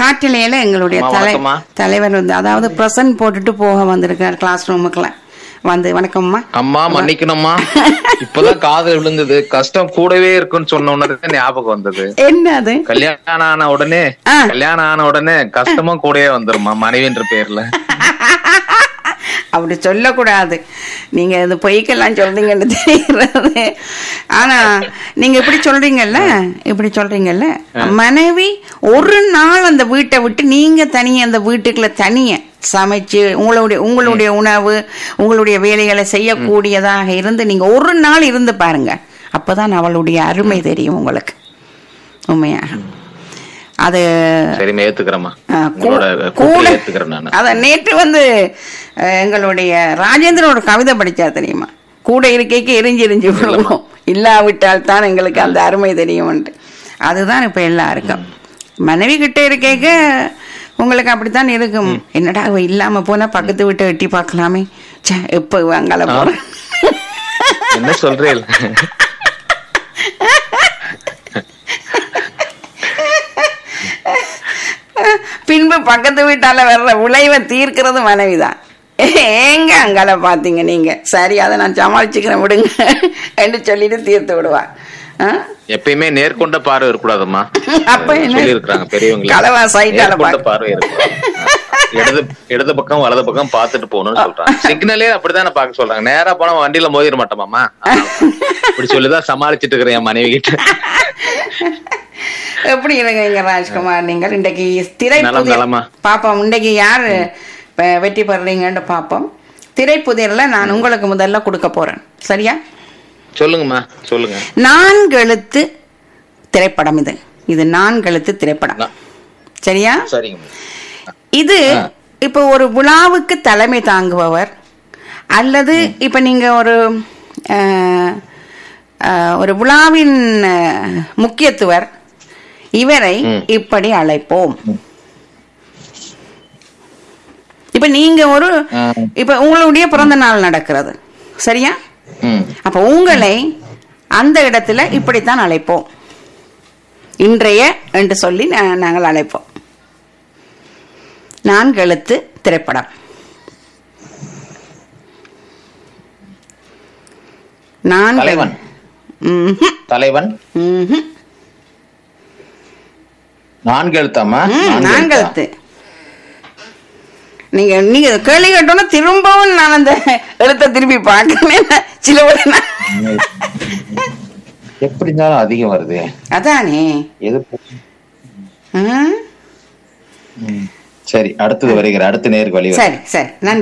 காட்டிலையில எங்களுடைய அம்மா, தலை வணக்கம்மா. தலைவர் வந்து அதாவது பிரசன்ட் போட்டுட்டு போக வந்திருக்கார் கிளாஸ் ரூமுக்குலாம் வந்து வணக்கம்மா அம்மா மன்னிக்கணும்மா இப்பதான் காதல் விழுந்தது கஷ்டம் கூடவே இருக்குன்னு சொன்ன உடனே ஞாபகம் வந்தது என்ன அது கல்யாணம் ஆன உடனே ஆ. கல்யாணம் ஆன உடனே கஷ்டமும் கூடவே வந்துருமா மனைவின்ற பேர்ல அப்படி சொல்லக்கூடாது நீங்க இந்த பொய்க்கெல்லாம் சொல்றீங்கன்னு தெரிகிறது ஆனா நீங்க இப்படி சொல்றீங்கல்ல இப்படி சொல்றீங்கல்ல மனைவி ஒரு நாள் அந்த வீட்டை விட்டு நீங்க தனியா அந்த வீட்டுக்குள்ள தனிய சமைச்சு உங்களுடைய உங்களுடைய உணவு உங்களுடைய வேலைகளை செய்யக்கூடியதாக இருந்து நீங்க ஒரு நாள் இருந்து பாருங்க அப்பதான் அவளுடைய அருமை தெரியும் உங்களுக்கு உண்மையாக அது சரிம்மா ஏத்துக்கிறேம்மா ஆ, கூ- உங்களோட கூட கூப்பிட்டு ஏத்துக்கிறேன் நானு அத நேற்று வந்து அஹ், எங்களுடைய ராஜேந்திரன் ஒரு கவிதை படிச்சா தெரியுமா கூட இருக்கைக்கு எரிஞ்சு எரிஞ்சு விழுவோம் இல்லாவிட்டால் தான் எங்களுக்கு அந்த அருமை தெரியும்ன்ட்டு அதுதான் இப்ப எல்லாருக்கும் மனைவி கிட்ட இருக்கைக்க உங்களுக்கு அப்படித்தான் இருக்கும் என்னடா அவ இல்லாம போனா பக்கத்து வீட்டை எட்டி பார்க்கலாமே ச்சே எப்ப இவ அங்கால போறேன் என்ன சொல்றேன் பின்பு பக்கத்து வீட்டால வர்ற விளைவை தீர்க்கிறது மனைவிதான் ஏங்க அங்கால பாத்தீங்க நீங்க சரி அதை நான் சமாளிச்சுக்கிறேன் விடுங்க என்று சொல்லிட்டு தீர்த்து விடுவா ஆ? எப்பயுமே நேர்கொண்ட பார்வை இருக்கக்கூடாதும்மா அப்ப என்ன? சொல்லி இருக்கிறாங்க பெரியவங்க கலவா சைட்டால நேர்கொண்ட பாக்க- பார்வை இருக்கணும் இடது இடது பக்கம் வலது பக்கம் பார்த்துட்டு போகணும்னு சொல்றாங்க சிக்னலே அப்படிதான் பார்க்க சொல்றாங்க நேரா போனா வண்டியில மோதிர மாட்டோமாமா இப்படி சொல்லிதான் சமாளிச்சிட்டு இருக்கிறேன் என் மனைவி கிட்ட எப்படி இருக்கீங்க ராஜ்குமார் நீங்கள் இன்றைக்கு திரை நலம், புதிர் நலமா. பாப்போம் இன்றைக்கு யாரு ப- வெற்றி பெறுறீங்கன்னு பாப்போம் திரைப்புதிர்ல நான் உங்களுக்கு முதல்ல கொடுக்க போறேன் சரியா சொல்லுங்கம்மா சொல்லுங்க நான்கு எழுத்து திரைப்படம் இது இது நான்கு எழுத்து திரைப்படம் நா- சரியா சரிங்கம்மா இது இப்போ ஒரு விழாவுக்கு தலைமை தாங்குபவர் அல்லது இப்போ நீங்க ஒரு அஹ், அஹ், ஒரு விழாவின் அஹ், முக்கியத்துவர் இவரை இப்படி அழைப்போம் இப்ப நீங்க ஒரு இப்ப உங்களுடைய பிறந்த நாள் நடக்கிறது சரியா ம் அப்ப உங்களை அந்த இடத்துல இப்படித்தான் அழைப்போம் இன்றைய என்று சொல்லி நா- நாங்கள் அழைப்போம் நான்கு எழுத்து திரைப்படம் நான்கு தலைவன். ம்ஹும், தலைவன் ம்ஹும். நான்கு எழுத்தாமா ம், நான்கு நான்கு எழுத்தா? எழுத்து நீங்க நீங்க கேள்வி கேட்டோன்னா திரும்பவும் நான் அந்த எழுத்தை திருப்பி பார்க்கணும் சில விட நான் எப்படி இருந்தாலும் அதிகம் வருது அதானே எது ம், ம். சரி அடுத்தது வருகிற அடுத்த நேருக்கு வழி சரி சரி நன்றி